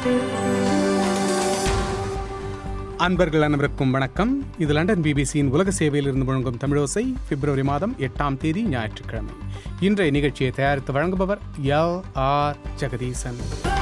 அன்பர்கள் அனைவருக்கும் வணக்கம் இது லண்டன் பிபிசியின் உலக சேவையில் இருந்து முழங்கும் தமிழோசை பிப்ரவரி மாதம் எட்டாம் தேதி ஞாயிற்றுக்கிழமை இன்றைய நிகழ்ச்சியை தயாரித்து வழங்குபவர் எல் ஆர் ஜெகதீசன்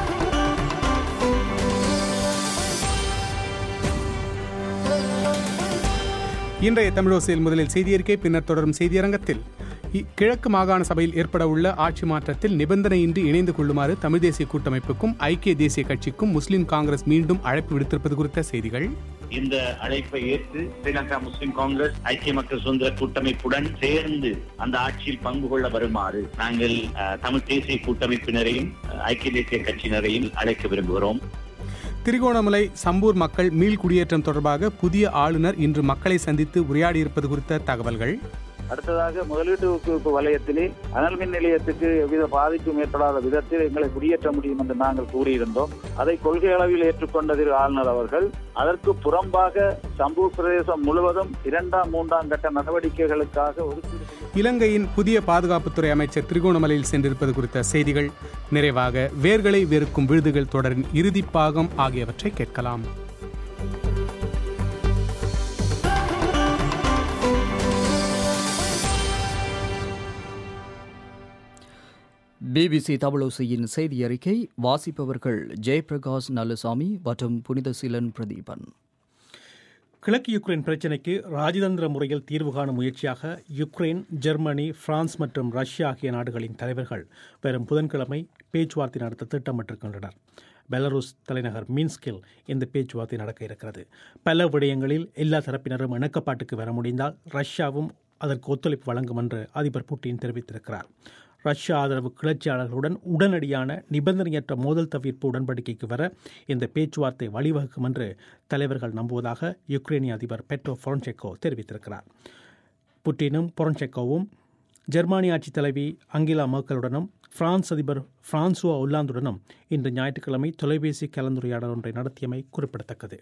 இன்றைய தமிழோசையில் முதலில் செய்தியறிக்கை பின்னர் தொடரும் செய்தியரங்கத்தில் இ- கிழக்கு மாகாண சபையில் ஏற்பட உள்ள ஆட்சி மாற்றத்தில் நிபந்தனையின்றி இணைந்து கொள்ளுமாறு தமிழ் தேசிய கூட்டமைப்புக்கும் ஐக்கிய தேசிய கட்சிக்கும் முஸ்லிம் காங்கிரஸ் மீண்டும் அழைப்பு விடுத்திருப்பது குறித்த செய்திகள் இந்த அழைப்பை ஏற்று ஸ்ரீலங்கா முஸ்லிம் காங்கிரஸ் ஐக்கிய மக்கள் சுதந்திர கூட்டமைப்புடன் சேர்ந்து அந்த ஆட்சியில் பங்கு கொள்ள வருமாறு நாங்கள் அஹ், தமிழ் தேசிய கூட்டமைப்பினரையும் அஹ், ஐக்கிய தேசிய கட்சியினரையும் அழைக்க விரும்புகிறோம் திரிகோணமலை சம்பூர் மக்கள் மீள் குடியேற்றம் தொடர்பாக புதிய ஆளுநர் இன்று மக்களை சந்தித்து உரையாடியிருப்பது குறித்த தகவல்கள் அடுத்ததாக முதலீட்டு ஊக்குவிப்பு வலயத்திலே அனல் மின் நிலையத்துக்கு எவ்வித பாதிப்பும் ஏற்படாத விதத்தில் எங்களை குடியேற்ற முடியும் என்று நாங்கள் கூறியிருந்தோம் அதை கொள்கை அளவில் ஏற்றுக்கொண்ட திரு ஆளுநர் அவர்கள் அதற்கு புறம்பாக சம்பூர் பிரதேசம் முழுவதும் இரண்டாம் மூன்றாம் கட்ட நடவடிக்கைகளுக்காக ஒதுக்கீடு செய்ய- இலங்கையின் புதிய பாதுகாப்புத்துறை அமைச்சர் திரிகோணமலையில் சென்றிருப்பது குறித்த செய்திகள் நிறைவாக வேர்களை வெறுக்கும் விருதுகள் தொடரின் இறுதிப் பாகம் ஆகியவற்றை கேட்கலாம் பிபிசி தமிழோசையின் செய்தி அறிக்கை வாசிப்பவர்கள் ஜெயபிரகாஷ் நல்லசாமி மற்றும் புனித சிலன் பிரதீபன் கிழக்கு யுக்ரைன் பிரச்சினைக்கு ராஜதந்திர முறையில் தீர்வு காணும் முயற்சியாக யுக்ரைன் ஜெர்மனி பிரான்ஸ் மற்றும் ரஷ்யா ஆகிய நாடுகளின் தலைவர்கள் வரும் புதன்கிழமை பேச்சுவார்த்தை நடத்த திட்டமிட்டிருக்கின்றனர் பெலருஸ் தலைநகர் மின்ஸ்கில் இந்த பேச்சுவார்த்தை நடக்க இருக்கிறது பல விடயங்களில் எல்லா தரப்பினரும் இணக்கப்பாட்டுக்கு வர முடிந்தால் ரஷ்யாவும் அதற்கு ஒத்துழைப்பு வழங்கும் என்று அதிபர் புட்டின் தெரிவித்திருக்கிறார் ரஷ்யா ஆதரவு கிளர்ச்சியாளர்களுடன் உடனடியான நிபந்தனையற்ற மோதல் தவிர்ப்பு உடன்படிக்கைக்கு வர இந்த பேச்சுவார்த்தை வழிவகுக்கும் என்று தலைவர்கள் நம்புவதாக யுக்ரைனிய அதிபர் பெட்ரோ பொரன்செக்கோ தெரிவித்திருக்கிறார் புட்டினும் பொரன்செக்கோவும் ஜெர்மானி ஆட்சித் தலைவி அங்கிலா மேர்க்கலுடனும் பிரான்ஸ் அதிபர் பிரான்சுவா ஒல்லாந்துடனும் இன்று ஞாயிற்றுக்கிழமை தொலைபேசி கலந்துரையாடல் ஒன்றை நடத்தியமை குறிப்பிடத்தக்கது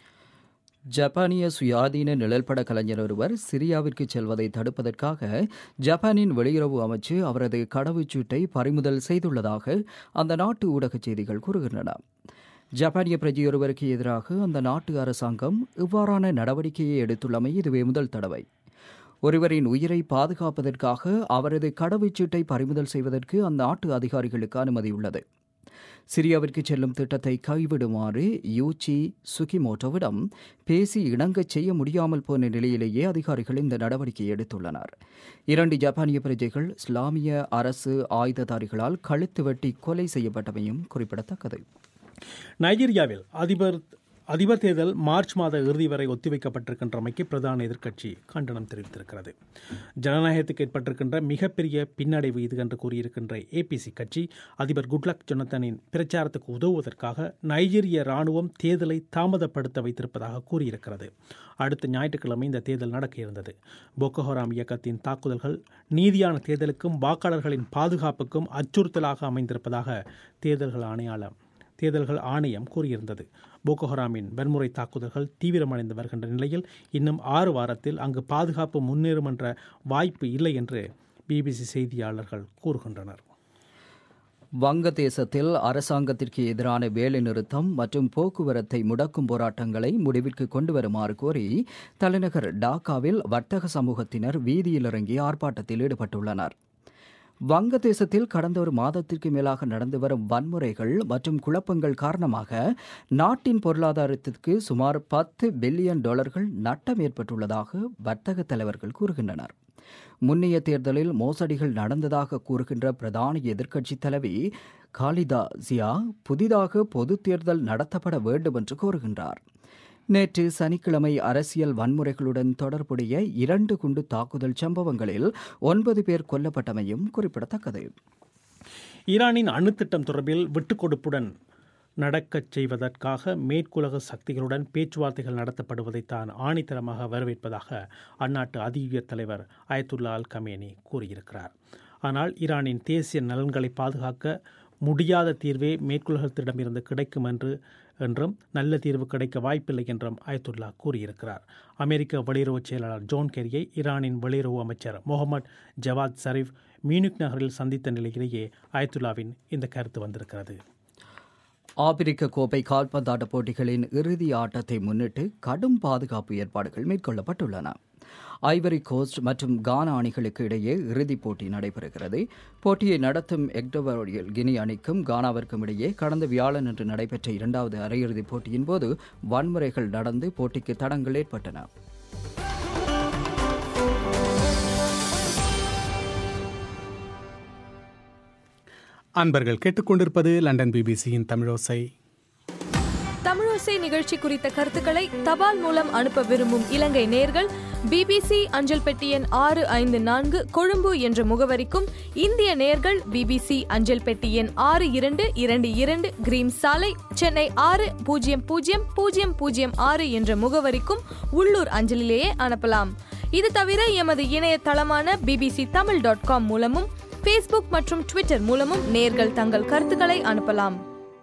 ஜப்பானிய சுயாதீன நிழல்பட கலைஞர் ஒருவர் சிரியாவிற்கு செல்வதை தடுப்பதற்காக ஜப்பானின் வெளியுறவு அமைச்சு அவரது கடவுச்சீட்டை பறிமுதல் செய்துள்ளதாக அந்த நாட்டு ஊடகச் செய்திகள் கூறுகின்றன ஜப்பானிய பிரஜையொருவருக்கு எதிராக அந்த நாட்டு அரசாங்கம் இவ்வாறான நடவடிக்கையை எடுத்துள்ளமை இதுவே முதல் தடவை ஒருவரின் உயிரை பாதுகாப்பதற்காக அவரது கடவுச்சீட்டை பறிமுதல் செய்வதற்கு அந்த நாட்டு அதிகாரிகளுக்கு அனுமதி உள்ளது சிரியாவிற்கு செல்லும் திட்டத்தை கைவிடுமாறு யூச்சி சுகிமோட்டோவிடம் பேசி இணங்கச் செய்ய முடியாமல் போன நிலையிலேயே அதிகாரிகள் இந்த நடவடிக்கை எடுத்துள்ளனர் இரண்டு ஜப்பானிய பிரஜைகள் இஸ்லாமிய அரசு ஆயுததாரிகளால் கழுத்து வெட்டி கொலை செய்யப்பட்டமையும் குறிப்பிடத்தக்கது நைஜீரியாவில் அதிபர் அதிபர் தேர்தல் மார்ச் மாத இறுதி வரை ஒத்திவைக்கப்பட்டிருக்கின்றமைக்கு பிரதான எதிர்க்கட்சி கண்டனம் தெரிவித்திருக்கிறது ஜனநாயகத்துக்கு ஏற்பட்டிருக்கின்ற மிகப்பெரிய பின்னடைவு இது என்று கூறியிருக்கின்ற ஏபிசி கட்சி அதிபர் குட்லக் ஜொனத்தனின் பிரச்சாரத்துக்கு உதவுவதற்காக நைஜீரிய ராணுவம் தேர்தலை தாமதப்படுத்த வைத்திருப்பதாக கூறியிருக்கிறது அடுத்த ஞாயிற்றுக்கிழமை இந்த தேர்தல் நடக்க இருந்தது போக்கோஹராம் இயக்கத்தின் தாக்குதல்கள் நீதியான தேர்தலுக்கும் வாக்காளர்களின் பாதுகாப்புக்கும் அச்சுறுத்தலாக அமைந்திருப்பதாக தேர்தல்கள் ஆணையாளர் தேர்தல்கள் ஆணையம் கூறியிருந்தது போகோஹராமின் வன்முறை தாக்குதல்கள் தீவிரமடைந்து வருகின்ற நிலையில் இன்னும் ஆறு வாரத்தில் அங்கு பாதுகாப்பு முன்னேறும் என்ற வாய்ப்பு இல்லை என்று பிபிசி செய்தியாளர்கள் கூறுகின்றனர் வங்கதேசத்தில் அரசாங்கத்திற்கு எதிரான வேலைநிறுத்தம் மற்றும் போக்குவரத்தை முடக்கும் போராட்டங்களை முடிவிற்கு கொண்டு வருமாறு கோரி தலைநகர் டாக்காவில் வர்த்தக சமூகத்தினர் வீதியில் இறங்கி ஆர்ப்பாட்டத்தில் ஈடுபட்டுள்ளனர் வங்கதேசத்தில் கடந்த ஒரு மாதத்திற்கு மேலாக நடந்து வரும் வன்முறைகள் மற்றும் குழப்பங்கள் காரணமாக நாட்டின் பொருளாதாரத்திற்கு சுமார் பத்து பில்லியன் டாலர்கள் நட்டம் ஏற்பட்டுள்ளதாக வர்த்தக தலைவர்கள் கூறுகின்றனர் முன்னைய தேர்தலில் மோசடிகள் நடந்ததாக கூறுகின்ற பிரதான எதிர்க்கட்சி தலைவி காலிதா ஜியா புதிதாக பொது தேர்தல் நடத்தப்பட வேண்டும் என்று கோருகின்றார் நேற்று சனிக்கிழமை அரசியல் வன்முறைகளுடன் தொடர்புடைய இரண்டு குண்டு தாக்குதல் சம்பவங்களில் ஒன்பது பேர் கொல்லப்பட்டமையும் குறிப்பிடத்தக்கது ஈரானின் அணுத்திட்டம் தொடர்பில் விட்டுக்கொடுப்புடன் நடக்கச் செய்வதற்காக மேற்குலக சக்திகளுடன் பேச்சுவார்த்தைகள் நடத்தப்படுவதை தான் ஆணித்தரமாக வரவேற்பதாக அந்நாட்டு அதி உயர் தலைவர் அயத்துல்லா அல் கமேனி கூறியிருக்கிறார் ஆனால் ஈரானின் தேசிய நலன்களை பாதுகாக்க முடியாத தீர்வே மேற்குலகத்திடமிருந்து கிடைக்கும் என்று என்றும் நல்ல தீர்வு கிடைக்க வாய்ப்பில்லை என்றும் அயத்துல்லா கூறியிருக்கிறார் அமெரிக்க வெளியுறவு செயலாளர் ஜோன் கெரியை ஈரானின் வெளியுறவு அமைச்சர் முகமது ஜவாத் ஷரீஃப் மியூனிக் நகரில் சந்தித்த நிலையிலேயே அயத்துல்லாவின் இந்த கருத்து வந்திருக்கிறது ஆப்பிரிக்க கோப்பை கால்பந்தாட்ட போட்டிகளின் இறுதி ஆட்டத்தை முன்னிட்டு கடும் பாதுகாப்பு ஏற்பாடுகள் மேற்கொள்ளப்பட்டுள்ளன ஐவரி கோஸ்ட் மற்றும் கானா அணிகளுக்கு இடையே இறுதிப் போட்டி நடைபெறுகிறது போட்டியை நடத்தும் எக்டோவரியல் கினி அணிக்கும் கானாவிற்கும் இடையே கடந்த வியாழன் அன்று நடைபெற்ற இரண்டாவது அரையிறுதிப் போட்டியின் போது வன்முறைகள் நடந்து போட்டிக்கு தடங்கள் ஏற்பட்டன அன்பர்கள் கேட்டுக்கொண்டிருப்பது லண்டன் பிபிசியின் தமிழோசை தமிழோசை நிகழ்ச்சி குறித்த கருத்துக்களை தபால் மூலம் அனுப்ப விரும்பும் இலங்கை நேர்கள் பிபிசி அஞ்சல் பெட்டி எண் ஆறு ஐந்து நான்கு கொழும்பு என்ற முகவரிக்கும் இந்திய நேர்கள் பிபிசி அஞ்சல் பெட்டி எண் ஆறு இரண்டு இரண்டு இரண்டு கிரீம் சாலை சென்னை ஆறு பூஜ்ஜியம் பூஜ்ஜியம் பூஜ்ஜியம் பூஜ்ஜியம் ஆறு என்ற முகவரிக்கும் உள்ளூர் அஞ்சலிலேயே அனுப்பலாம் இது தவிர எமது இணையதளமான பிபிசி தமிழ் டாட் காம் மூலமும் ஃபேஸ்புக் மற்றும் ட்விட்டர் மூலமும் நேர்கள் தங்கள் கருத்துக்களை அனுப்பலாம்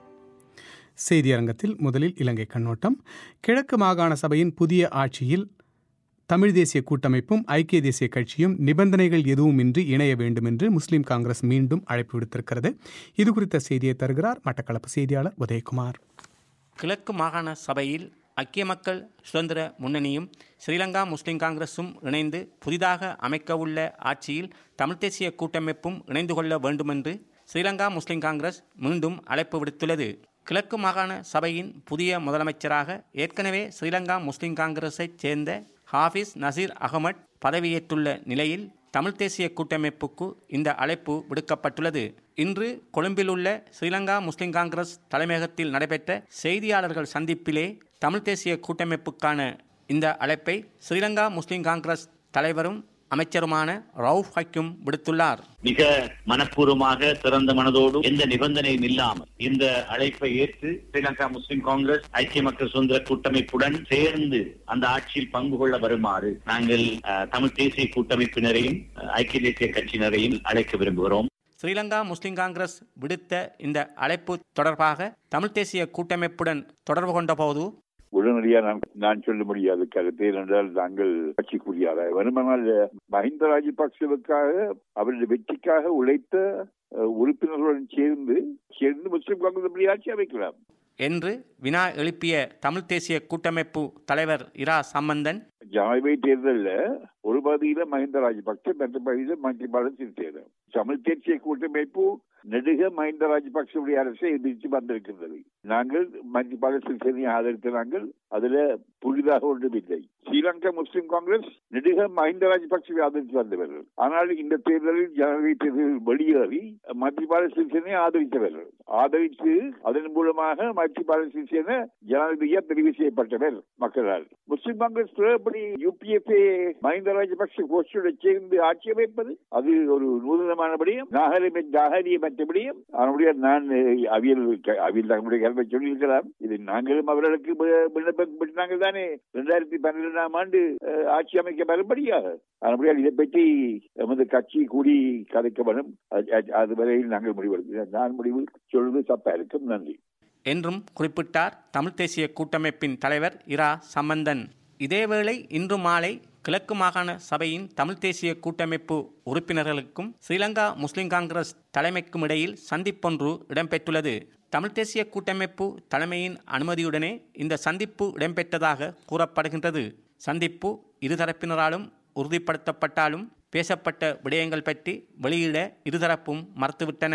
செய்தியரங்கத்தில் முதலில் இலங்கை கண்ணோட்டம் கிழக்கு மாகாண சபையின் புதிய ஆட்சியில் தமிழ் தேசிய கூட்டமைப்பும் ஐக்கிய தேசிய கட்சியும் நிபந்தனைகள் எதுவுமின்றி இணைய வேண்டும் என்று முஸ்லிம் காங்கிரஸ் மீண்டும் அழைப்பு விடுத்திருக்கிறது இது குறித்த செய்தியை தருகிறார் மட்டக்களப்பு செய்தியாளர் உதயகுமார் கிழக்கு மாகாண சபையில் ஐக்கிய மக்கள் சுதந்திர முன்னணியும் ஸ்ரீலங்கா முஸ்லிம் காங்கிரஸும் இணைந்து புதிதாக அமைக்கவுள்ள ஆட்சியில் தமிழ் தேசிய கூட்டமைப்பும் இணைந்து கொள்ள வேண்டுமென்று ஸ்ரீலங்கா முஸ்லிம் காங்கிரஸ் மீண்டும் அழைப்பு விடுத்துள்ளது கிழக்கு மாகாண சபையின் புதிய முதலமைச்சராக ஏற்கனவே ஸ்ரீலங்கா முஸ்லிம் காங்கிரஸைச் சேர்ந்த ஹாஃபிஸ் நசீர் அகமட் பதவியேற்றுள்ள நிலையில் தமிழ் தேசிய கூட்டமைப்புக்கு இந்த அழைப்பு விடுக்கப்பட்டுள்ளது இன்று கொழும்பில் உள்ள ஸ்ரீலங்கா முஸ்லிம் காங்கிரஸ் தலைமையகத்தில் நடைபெற்ற செய்தியாளர்கள் சந்திப்பிலே தமிழ் தேசிய கூட்டமைப்புக்கான இந்த அழைப்பை ஸ்ரீலங்கா முஸ்லிம் காங்கிரஸ் தலைவரும் அமைச்சருமான ரவுஃப் ஹக்கும் விடுத்துள்ளார் மிக மனப்பூர்வமாக திறந்த மனதோடு எந்த நிபந்தனையும் இல்லாமல் இந்த அழைப்பை ஏற்று ஸ்ரீலங்கா முஸ்லிம் காங்கிரஸ் ஐக்கிய மக்கள் சுதந்திர கூட்டமைப்புடன் சேர்ந்து அந்த ஆட்சியில் பங்கு கொள்ள வருமாறு நாங்கள் அஹ், தமிழ் தேசிய கூட்டமைப்பினரையும் அஹ், ஐக்கிய தேசிய கட்சியினரையும் அழைக்க விரும்புகிறோம் ஸ்ரீலங்கா முஸ்லிம் காங்கிரஸ் விடுத்த இந்த அழைப்பு தொடர்பாக தமிழ் தேசிய கூட்டமைப்புடன் தொடர்பு கொண்டபோது உடனடியாக நான் நான் சொல்ல முடியாது கருத்து ஏனென்றால் நாங்கள் கட்சிக்குரியாத வருமானால் மஹிந்த ராஜபக்சவுக்காக அவருடைய வெற்றிக்காக உழைத்த அஹ், உறுப்பினர்களுடன் சேர்ந்து சேர்ந்து முஸ்லிம் காங்கிரஸ் அப்படி ஆட்சி அமைக்கலாம் என்று வினா எழுப்பிய தமிழ் தேசிய கூட்டமைப்பு தலைவர் இரா சம்பந்தன் ஜனாதிபதி தேர்தலில் ஒரு பகுதியில மஹிந்த ராஜபக்ச மற்ற பகுதியில் மைத்ரிபால சிறிசேன தமிழ் தேசிய கூட்டமைப்பு நெடுக மஹிந்த ராஜபக்சவுடைய அரசை எதிர்த்து வந்திருக்கின்றது நாங்கள் மைத்ரிபால சிறிசேனையை ஆதரித்த நாங்கள் அதுல புதிதாக ஒன்றும் இல்லை ஸ்ரீலங்கா முஸ்லிம் காங்கிரஸ் நெடுக மஹிந்த ராஜபக்சவை ஆதரித்து வந்தவர்கள் ஆனால் இந்த தேர்தலில் ஜனாதிபதி தேர்தலில் வெளியேறி மைத்ரிபால சிறிசேனையை ஆதரித்தவர்கள் ஆதரித்து அதன் மூலமாக மைத்ரிபால சிறிசேன ஜனாதிபதியா தெரிவு செய்யப்பட்டவர் மக்களால் முஸ்லிம் காங்கிரஸ் எப்படி யூபிஎஃப்ஏ மஹிந்த ராஜபக்ச கோஷ்டியோட சேர்ந்து ஆட்சி அமைப்பது அது ஒரு நூதனமானபடியும் நாகரிக நாகரிகமற்றபடியும் அதனுடைய நான் அவியல் அவியல் தங்களுடைய கல்வை சொல்லியிருக்கலாம் இது நாங்களும் அவர்களுக்கு வி- விண்ணப்பம் விட்டாங்க தானே இரண்டாயிரத்தி பன்னிரெண்டாம் ஆண்டு அஹ், ஆட்சி அமைக்க வரும்படியாக அதனுடைய இதை பற்றி எமது கட்சி கூடி கதைக்க வேணும் அது- அது- அதுவரையில் நாங்கள் முடிவெடுக்கிறோம் நான் முடிவு சொல்வது தப்பா இருக்கும் நன்றி என்றும் குறிப்பிட்டார் தமிழ் தேசிய கூட்டமைப்பின் தலைவர் இரா சம்பந்தன் இதேவேளை இன்று மாலை கிழக்கு மாகாண சபையின் தமிழ் தேசிய கூட்டமைப்பு உறுப்பினர்களுக்கும் ஸ்ரீலங்கா முஸ்லிம் காங்கிரஸ் தலைமைக்கும் இடையில் சந்திப்பொன்று இடம்பெற்றுள்ளது தமிழ் தேசிய கூட்டமைப்பு தலைமையின் அனுமதியுடனே இந்த சந்திப்பு இடம்பெற்றதாக கூறப்படுகின்றது சந்திப்பு இருதரப்பினராலும் உறுதிப்படுத்தப்பட்டாலும் பேசப்பட்ட விடயங்கள் பற்றி வெளியிட இருதரப்பும் மறுத்துவிட்டன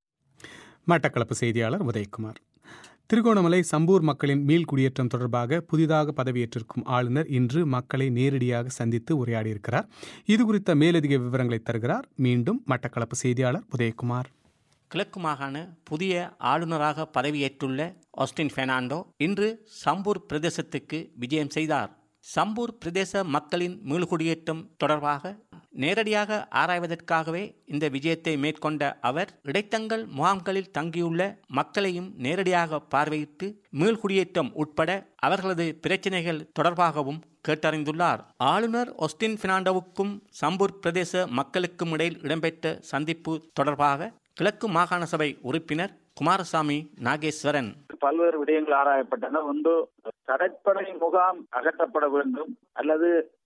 மட்டக்களப்பு செய்தியாளர் உதயகுமார் திருகோணமலை சம்பூர் மக்களின் மீள் குடியேற்றம் தொடர்பாக புதிதாக பதவியேற்றிருக்கும் ஆளுநர் இன்று மக்களை நேரடியாக சந்தித்து உரையாடியிருக்கிறார் இது குறித்த மேலதிக விவரங்களை தருகிறார் மீண்டும் மட்டக்களப்பு செய்தியாளர் உதயகுமார் கிழக்கு மாகாண புதிய ஆளுநராக பதவியேற்றுள்ள ஆஸ்டின் பெர்னாண்டோ இன்று சம்பூர் பிரதேசத்துக்கு விஜயம் செய்தார் சம்பூர் பிரதேச மக்களின் மீள்குடியேற்றம் தொடர்பாக நேரடியாக ஆராய்வதற்காகவே இந்த விஜயத்தை மேற்கொண்ட அவர் இடைத்தங்கல் முகாம்களில் தங்கியுள்ள மக்களையும் நேரடியாக பார்வையிட்டு மீள்குடியேற்றம் உட்பட அவர்களது பிரச்சினைகள் தொடர்பாகவும் கேட்டறிந்துள்ளார் ஆளுநர் ஒஸ்டின் பெர்னாண்டோவுக்கும் சம்பூர் பிரதேச மக்களுக்கும் இடையில் இடம்பெற்ற சந்திப்பு தொடர்பாக கிழக்கு மாகாண சபை உறுப்பினர் குமாரசாமி நாகேஸ்வரன் பல்வேறு விடயங்கள் ஆராயப்பட்டன ஒன்று கடற்படை முகாம் அகற்றப்பட வேண்டும் அல்லது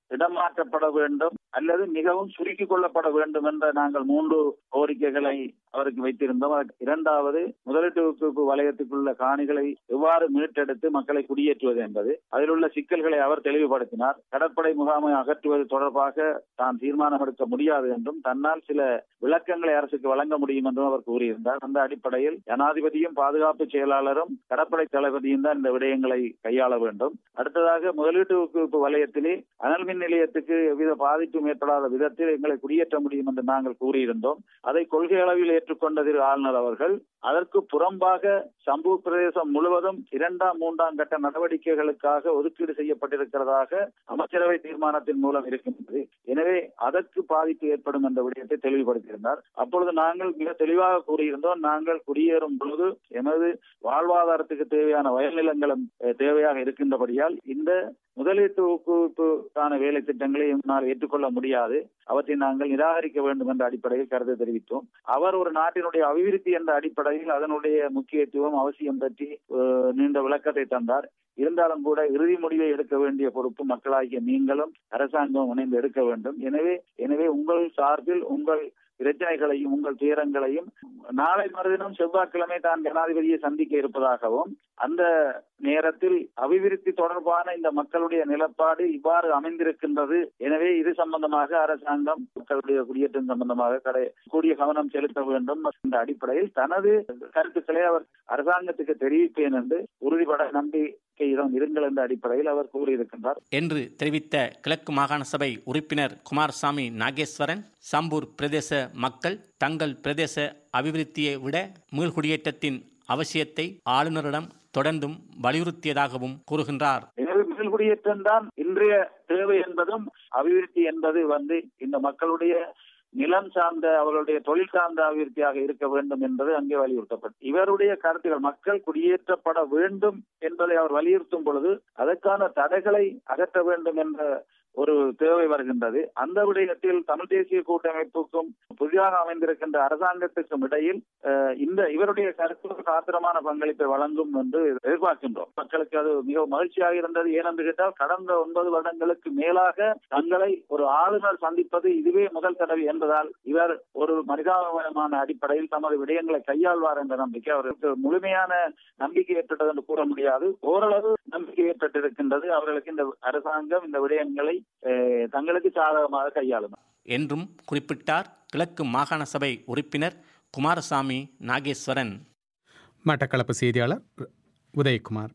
இடமாற்றப்பட வேண்டும் அல்லது மிகவும் சுருக்கிக் கொள்ளப்பட வேண்டும் என்ற நாங்கள் மூன்று கோரிக்கைகளை அவருக்கு வைத்திருந்தோம் இரண்டாவது முதலீட்டு வலயத்துக்குள்ள காணிகளை எவ்வாறு மீட்டெடுத்து மக்களை குடியேற்றுவது என்பது அதில் உள்ள சிக்கல்களை அவர் தெளிவுபடுத்தினார் கடற்படை முகாமை அகற்றுவது தொடர்பாக தான் தீர்மானம் எடுக்க முடியாது என்றும் தன்னால் சில விளக்கங்களை அரசுக்கு வழங்க முடியும் என்றும் அவர் கூறியிருந்தார் அந்த அடிப்படையில் ஜனாதிபதியும் பாதுகாப்பு செயலாளரும் கடற்படை தளபதியும் தான் இந்த விடயங்களை கையாள வேண்டும் அடுத்ததாக முதலீட்டு வலயத்திலே அனல் மின் நிலையத்துக்கு எவ்வித பாதிப்பும் ஏற்படாத விதத்தில் எங்களை குடியேற்ற முடியும் என்று நாங்கள் கூறியிருந்தோம் அதை கொள்கை அளவில் ஏற்றுக்கொண்டதில் ஆளுநர் அவர்கள் அதற்கு புறம்பாக சம்பு பிரதேசம் முழுவதும் இரண்டாம் மூன்றாம் கட்ட நடவடிக்கைகளுக்காக ஒதுக்கீடு செய்யப்பட்டிருக்கிறதாக அமைச்சரவை தீர்மானத்தின் மூலம் இருக்கின்றது எனவே அதற்கு பாதிப்பு ஏற்படும் என்ற விடயத்தை தெளிவுபடுத்தியிருந்தார் அப்பொழுது நாங்கள் மிக தெளிவாக கூறியிருந்தோம் நாங்கள் குடியேறும் பொழுது எமது வாழ்வாதாரத்துக்கு தேவையான வயல் நிலங்களும் தேவையாக இருக்கின்றபடியால் இந்த முதலீட்டு ஊக்குவிப்புக்கான வேலை திட்டங்களை என்னால் ஏற்றுக்கொள்ள முடியாது அவற்றை நாங்கள் நிராகரிக்க வேண்டும் என்ற அடிப்படையில் கருத்து தெரிவித்தோம் அவர் ஒரு நாட்டினுடைய அபிவிருத்தி என்ற அடிப்படையில் அதனுடைய முக்கியத்துவம் அவசியம் பற்றி நீண்ட விளக்கத்தை தந்தார் இருந்தாலும் கூட இறுதி முடிவை எடுக்க வேண்டிய பொறுப்பு மக்களாகிய நீங்களும் அரசாங்கம் இணைந்து எடுக்க வேண்டும் எனவே எனவே உங்கள் சார்பில் உங்கள் பிரச்சனைகளையும் உங்கள் துயரங்களையும் நாளை மறுதினம் செவ்வாய்க்கிழமை தான் ஜனாதிபதியை சந்திக்க இருப்பதாகவும் அந்த நேரத்தில் அபிவிருத்தி தொடர்பான இந்த மக்களுடைய நிலப்பாடு இவ்வாறு அமைந்திருக்கின்றது எனவே இது சம்பந்தமாக அரசாங்கம் மக்களுடைய குடியேற்றம் சம்பந்தமாக கடை கூடிய கவனம் செலுத்த வேண்டும் என்ற அடிப்படையில் தனது கருத்துக்களை அவர் அரசாங்கத்துக்கு தெரிவிப்பேன் என்று உறுதிபட நம்பிக்கையிடம் இருங்கள் என்ற அடிப்படையில் அவர் கூறியிருக்கின்றார் என்று தெரிவித்த கிழக்கு மாகாண சபை உறுப்பினர் குமாரசாமி நாகேஸ்வரன் சம்பூர் பிரதேச மக்கள் தங்கள் பிரதேச அபிவிருத்தியை விட மீள்குடியேற்றத்தின் அவசியத்தை ஆளுநரிடம் தொடர்ந்தும் வலியுறுத்தியதாகவும் கூறுகின்றார் எனவே மீள்குடியேற்றம் தான் இன்றைய தேவை என்பதும் அபிவிருத்தி என்பது வந்து இந்த மக்களுடைய நிலம் சார்ந்த அவர்களுடைய தொழில் சார்ந்த அபிவிருத்தியாக இருக்க வேண்டும் என்பது அங்கே வலியுறுத்தப்பட்டது இவருடைய கருத்துகள் மக்கள் குடியேற்றப்பட வேண்டும் என்பதை அவர் வலியுறுத்தும் பொழுது அதற்கான தடைகளை அகற்ற வேண்டும் என்ற ஒரு தேவை வருகின்றது அந்த விடயத்தில் தமிழ் தேசிய கூட்டமைப்புக்கும் புதிதாக அமைந்திருக்கின்ற அரசாங்கத்துக்கும் இடையில் இந்த இவருடைய கருத்துக்கு ஆத்திரமான பங்களிப்பை வழங்கும் என்று எதிர்பார்க்கின்றோம் மக்களுக்கு அது மிக மகிழ்ச்சியாக இருந்தது ஏனென்று கேட்டால் கடந்த ஒன்பது வருடங்களுக்கு மேலாக தங்களை ஒரு ஆளுநர் சந்திப்பது இதுவே முதல் தடவை என்பதால் இவர் ஒரு மனிதாபிமான அடிப்படையில் தமது விடயங்களை கையாள்வார் என்ற நம்பிக்கை அவருக்கு முழுமையான நம்பிக்கை ஏற்பட்டது என்று கூற முடியாது ஓரளவு நம்பிக்கை ஏற்பட்டிருக்கின்றது அவர்களுக்கு இந்த அரசாங்கம் இந்த விடயங்களை தங்களுக்கு சாதகமாக கையாளும் என்றும் குறிப்பிட்டார் கிழக்கு மாகாண சபை உறுப்பினர் குமாரசாமி நாகேஸ்வரன் மட்டக்களப்பு செய்தியாளர் உதயகுமார்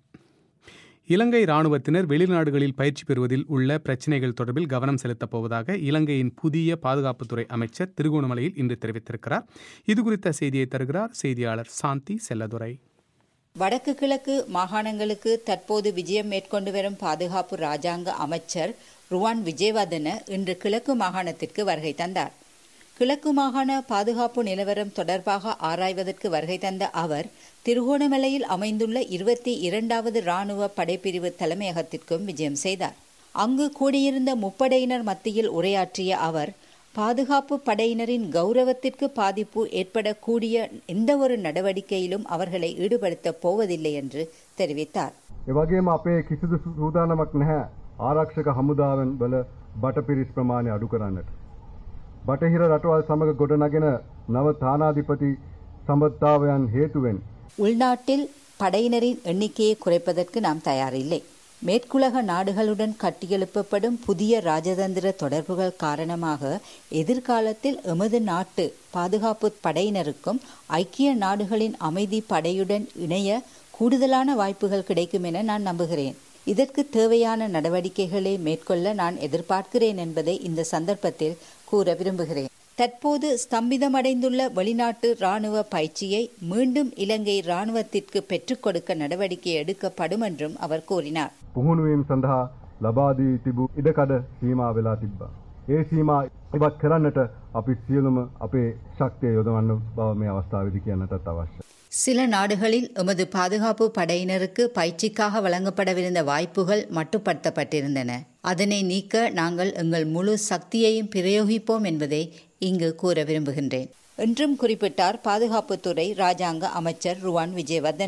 இலங்கை ராணுவத்தினர் வெளிநாடுகளில் பயிற்சி பெறுவதில் உள்ள பிரச்சினைகள் தொடர்பில் கவனம் செலுத்தப் போவதாக இலங்கையின் புதிய பாதுகாப்புத்துறை அமைச்சர் திருகோணமலையில் இன்று தெரிவித்திருக்கிறார் இதுகுறித்த செய்தியை தருகிறார் செய்தியாளர் சாந்தி செல்லதுரை வடக்கு கிழக்கு மாகாணங்களுக்கு தற்போது விஜயம் மேற்கொண்டு வரும் பாதுகாப்பு ராஜாங்க அமைச்சர் ருவான் விஜயவர்தன இன்று கிழக்கு மாகாணத்திற்கு வருகை தந்தார் கிழக்கு மாகாண பாதுகாப்பு நிலவரம் தொடர்பாக ஆராய்வதற்கு வருகை தந்த அவர் திருகோணமலையில் அமைந்துள்ள இருபத்தி இரண்டாவது ராணுவ படைப்பிரிவு தலைமையகத்திற்கும் விஜயம் செய்தார் அங்கு கூடியிருந்த முப்படையினர் மத்தியில் உரையாற்றிய அவர் பாதுகாப்பு படையினரின் கௌரவத்திற்கு பாதிப்பு ஏற்படக்கூடிய எந்த ஒரு நடவடிக்கையிலும் அவர்களை ஈடுபடுத்தப் போவதில்லை என்று தெரிவித்தார் එවගේම අපේ කිසිදු සූදානමක් නැහැ ආරක්ෂක හමුදාවන් වල බටපිරිස් ප්‍රමාණය අඩු කරන්නට. බටහිර රටවල් සමග ගොඩනගෙන නව තානාධිපති සම්බත්තාවයන් හේතුවෙන්. உள்நாட்டில் படையினரின் எண்ணிக்கையை குறைப்பதற்கு நாம் தயாரில்லை மேற்குலக நாடுகளுடன் கட்டியெழுப்பப்படும் புதிய ராஜதந்திர தொடர்புகள் காரணமாக எதிர்காலத்தில் எமது நாட்டு பாதுகாப்பு படையினருக்கும் ஐக்கிய நாடுகளின் அமைதி படையுடன் இணைய கூடுதலான வாய்ப்புகள் கிடைக்கும் என நான் நம்புகிறேன் இதற்கு தேவையான நடவடிக்கைகளை மேற்கொள்ள நான் எதிர்பார்க்கிறேன் என்பதை இந்த சந்தர்ப்பத்தில் கூற விரும்புகிறேன் தற்போது ஸ்தம்பிதமடைந்துள்ள வெளிநாட்டு ராணுவ பயிற்சியை மீண்டும் இலங்கை ராணுவத்திற்கு பெற்றுக் கொடுக்க நடவடிக்கை எடுக்கப்படும் என்றும் அவர் கூறினார் පුහුණුවීම් සඳහා ලබාදී තිබූ ඉඩකඩ සීමා වෙලා තිබ්බා. ඒ සීමා ඉවත් කරන්නට අපි සියලුම අපේ ශක්තිය යොදවන්න බව මේ අවස්ථාවේදී කියන්නටත් අවශ්‍යයි. சில நாடுகளில் எமது பாதுகாப்பு படையினருக்கு பயிற்சிக்காக வழங்கப்படவிருந்த வாய்ப்புகள் மட்டுப்படுத்தப்பட்டிருந்தன அதனை நீக்க நாங்கள் எங்கள் முழு சக்தியையும் பிரயோகிப்போம் என்பதை இங்கு கூற விரும்புகின்றேன் என்றும் குறிப்பிட்டார் பாதுகாப்புத்துறை ராஜாங்க அமைச்சர் ருவான் விஜயவர்தன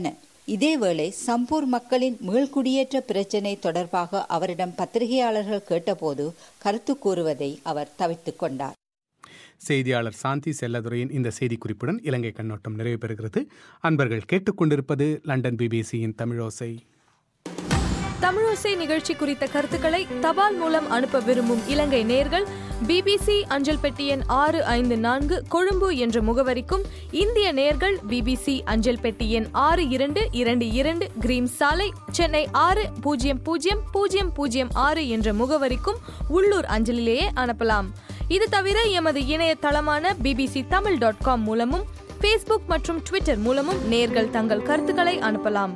இதேவேளை சம்பூர் மக்களின் மீள்குடியேற்ற பிரச்சினை தொடர்பாக அவரிடம் பத்திரிகையாளர்கள் கேட்டபோது கருத்து கூறுவதை அவர் தவிர்த்துக் கொண்டார் செய்தியாளர் சாந்தி செல்லதுரையின் இந்த செய்திக்குறிப்புடன் இலங்கை கண்ணோட்டம் நிறைவு பெறுகிறது அன்பர்கள் கேட்டுக்கொண்டிருப்பது லண்டன் பிபிசியின் தமிழோசை தமிழோசை நிகழ்ச்சி குறித்த கருத்துக்களை தபால் மூலம் அனுப்ப விரும்பும் இலங்கை நேர்கள் பிபிசி அஞ்சல் பெட்டி எண் ஆறு ஐந்து நான்கு கொழும்பு என்ற முகவரிக்கும் இந்திய நேர்கள் பிபிசி அஞ்சல் பெட்டி எண் ஆறு இரண்டு இரண்டு இரண்டு கிரீம் சாலை சென்னை ஆறு பூஜ்ஜியம் பூஜ்ஜியம் பூஜ்ஜியம் பூஜ்ஜியம் ஆறு என்ற முகவரிக்கும் உள்ளூர் அஞ்சலிலேயே அனுப்பலாம் இது தவிர எமது இணையதளமான பிபிசி தமிழ் டாட் காம் மூலமும் ஃபேஸ்புக் மற்றும் ட்விட்டர் மூலமும் நேர்கள் தங்கள் கருத்துக்களை அனுப்பலாம்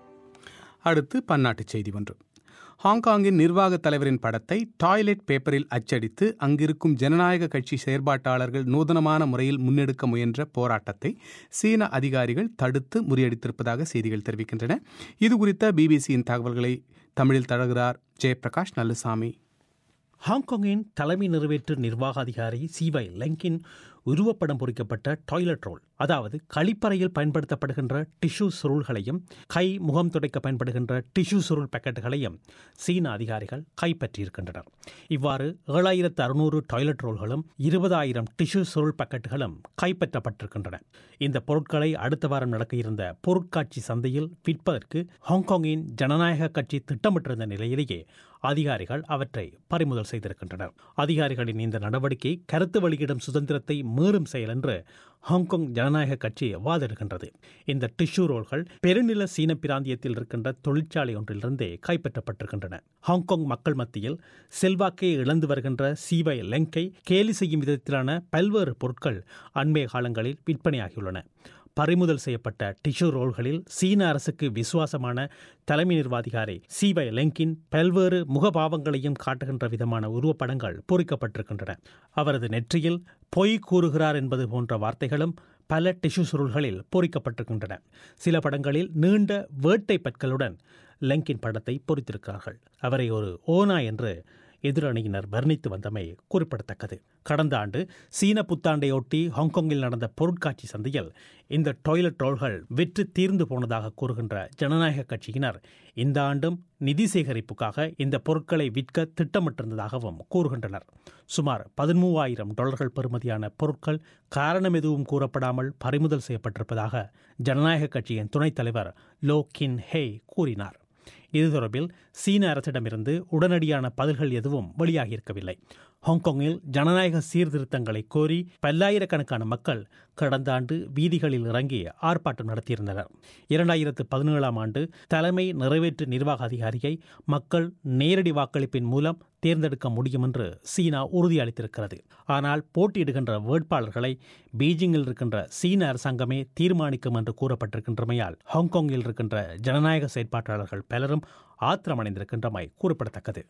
அடுத்து பன்னாட்டுச் செய்தி ஒன்று ஹாங்காங்கின் நிர்வாக தலைவரின் படத்தை டாய்லெட் பேப்பரில் அச்சடித்து அங்கிருக்கும் ஜனநாயக கட்சி செயற்பாட்டாளர்கள் நூதனமான முறையில் முன்னெடுக்க முயன்ற போராட்டத்தை சீன அதிகாரிகள் தடுத்து முறியடித்திருப்பதாக செய்திகள் தெரிவிக்கின்றன இது குறித்த பிபிசியின் தகவல்களை தமிழில் தழுகிறார் ஜெயபிரகாஷ் நல்லுசாமி ஹாங்காங்கின் தலைமை நிறைவேற்று நிர்வாக அதிகாரி சிவை லெங்கின் உருவப்படம் பொறிக்கப்பட்ட டாய்லெட் ரோல் அதாவது கழிப்பறையில் பயன்படுத்தப்படுகின்ற டிஷ்யூ சுருள்களையும் கை முகம் துடைக்க பயன்படுகின்ற டிஷ்யூ சுருள் பாக்கெட்டுகளையும் சீன அதிகாரிகள் கைப்பற்றியிருக்கின்றனர் இவ்வாறு ஏழாயிரத்து அறுநூறு டாய்லெட் ரோல்களும் இருபதாயிரம் டிஷ்யூ சுருள் பாக்கெட்டுகளும் கைப்பற்றப்பட்டிருக்கின்றன இந்த பொருட்களை அடுத்த வாரம் நடக்க இருந்த பொருட்காட்சி சந்தையில் விற்பதற்கு ஹாங்காங்கின் ஜனநாயக கட்சி திட்டமிட்டிருந்த நிலையிலேயே அதிகாரிகள் அவற்றை பறிமுதல் செய்திருக்கின்றனர் அதிகாரிகளின் இந்த நடவடிக்கை கருத்து வெளியிடும் சுதந்திரத்தை மீறும் செயல் என்று ஹாங்காங் ஜனநாயக கட்சி வாதிடுகின்றது இந்த டிஷ்யூ ரோல்கள் பெருநில சீன பிராந்தியத்தில் இருக்கின்ற தொழிற்சாலை ஒன்றிலிருந்தே கைப்பற்றப்பட்டிருக்கின்றன ஹாங்காங் மக்கள் மத்தியில் செல்வாக்கை இழந்து வருகின்ற சீவை லெங்கை கேலி செய்யும் விதத்திலான பல்வேறு பொருட்கள் அண்மைய காலங்களில் விற்பனையாகியுள்ளன பறிமுதல் செய்யப்பட்ட டிஷ்யூ ரோல்களில் சீன அரசுக்கு விசுவாசமான தலைமை நிர்வாகிகாரி சிவை லெங்கின் பல்வேறு முகபாவங்களையும் காட்டுகின்ற விதமான உருவப்படங்கள் பொறிக்கப்பட்டிருக்கின்றன அவரது நெற்றியில் பொய் கூறுகிறார் என்பது போன்ற வார்த்தைகளும் பல டிஷ்யூ சுருள்களில் பொறிக்கப்பட்டிருக்கின்றன சில படங்களில் நீண்ட வேட்டை பற்களுடன் லெங்கின் படத்தை பொறித்திருக்கிறார்கள் அவரை ஒரு ஓனா என்று எதிரணியினர் வர்ணித்து வந்தமை குறிப்பிடத்தக்கது கடந்த ஆண்டு சீன புத்தாண்டையொட்டி ஹாங்காங்கில் நடந்த பொருட்காட்சி சந்தையில் இந்த டாய்லெட் ரோல்கள் விற்று தீர்ந்து போனதாக கூறுகின்ற ஜனநாயக கட்சியினர் இந்த ஆண்டும் நிதி சேகரிப்புக்காக இந்த பொருட்களை விற்க திட்டமிட்டிருந்ததாகவும் கூறுகின்றனர் சுமார் பதிமூவாயிரம் டாலர்கள் பெறுமதியான பொருட்கள் காரணம் எதுவும் கூறப்படாமல் பறிமுதல் செய்யப்பட்டிருப்பதாக ஜனநாயக கட்சியின் துணைத் தலைவர் லோ கின் ஹே கூறினார் இது தொடர்பில் சீன அரசிடமிருந்து உடனடியான பதில்கள் எதுவும் வெளியாகியிருக்கவில்லை ஹாங்காங்கில் ஜனநாயக சீர்திருத்தங்களை கோரி பல்லாயிரக்கணக்கான மக்கள் கடந்த ஆண்டு வீதிகளில் இறங்கி ஆர்ப்பாட்டம் நடத்தியிருந்தனர் இரண்டாயிரத்து பதினேழாம் ஆண்டு தலைமை நிறைவேற்று நிர்வாக அதிகாரியை மக்கள் நேரடி வாக்களிப்பின் மூலம் தேர்ந்தெடுக்க முடியும் என்று சீனா உறுதியளித்திருக்கிறது ஆனால் போட்டியிடுகின்ற வேட்பாளர்களை பீஜிங்கில் இருக்கின்ற சீன அரசாங்கமே தீர்மானிக்கும் என்று கூறப்பட்டிருக்கின்றமையால் ஹாங்காங்கில் இருக்கின்ற ஜனநாயக செயற்பாட்டாளர்கள் பலரும் ஆத்திரமடைந்திருக்கின்றமை குறிப்பிடத்தக்கது